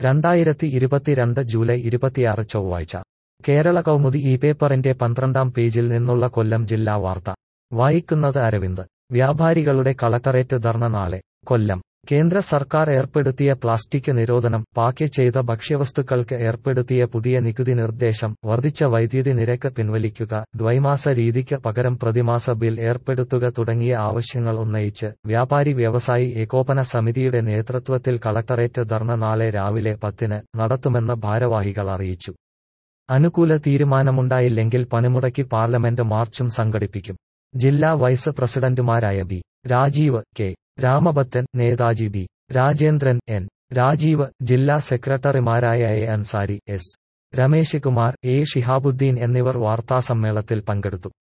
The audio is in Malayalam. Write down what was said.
രണ്ടായിരത്തി ഇരുപത്തിരണ്ട് ജൂലൈ ഇരുപത്തിയാറ് ചൊവ്വാഴ്ച കേരള കൗമുദി ഈ പേപ്പറിന്റെ പന്ത്രണ്ടാം പേജിൽ നിന്നുള്ള കൊല്ലം ജില്ലാ വാർത്ത വായിക്കുന്നത് അരവിന്ദ് വ്യാപാരികളുടെ കളക്ടറേറ്റ് ധർണ നാളെ കൊല്ലം കേന്ദ്ര സർക്കാർ ഏർപ്പെടുത്തിയ പ്ലാസ്റ്റിക് നിരോധനം പാക്ക് ചെയ്ത ഭക്ഷ്യവസ്തുക്കൾക്ക് ഏർപ്പെടുത്തിയ പുതിയ നികുതി നിർദ്ദേശം വർദ്ധിച്ച വൈദ്യുതി നിരക്ക് പിൻവലിക്കുക ദ്വൈമാസ രീതിക്ക് പകരം പ്രതിമാസ ബിൽ ഏർപ്പെടുത്തുക തുടങ്ങിയ ആവശ്യങ്ങൾ ഉന്നയിച്ച് വ്യാപാരി വ്യവസായി ഏകോപന സമിതിയുടെ നേതൃത്വത്തിൽ കളക്ടറേറ്റ് ധർണ നാളെ രാവിലെ പത്തിന് നടത്തുമെന്ന് ഭാരവാഹികൾ അറിയിച്ചു അനുകൂല തീരുമാനമുണ്ടായില്ലെങ്കിൽ പണിമുടക്കി പാർലമെന്റ് മാർച്ചും സംഘടിപ്പിക്കും ജില്ലാ വൈസ് പ്രസിഡന്റുമാരായ B Rajeev K Ramabhathan Netaji B Rajendran N Rajeev ജില്ലാ സെക്രട്ടറിമാരായ A Ansari S Ramesh Kumar A Shihabuddin എന്നിവർ വാർത്താസമ്മേളനത്തിൽ പങ്കെടുത്തു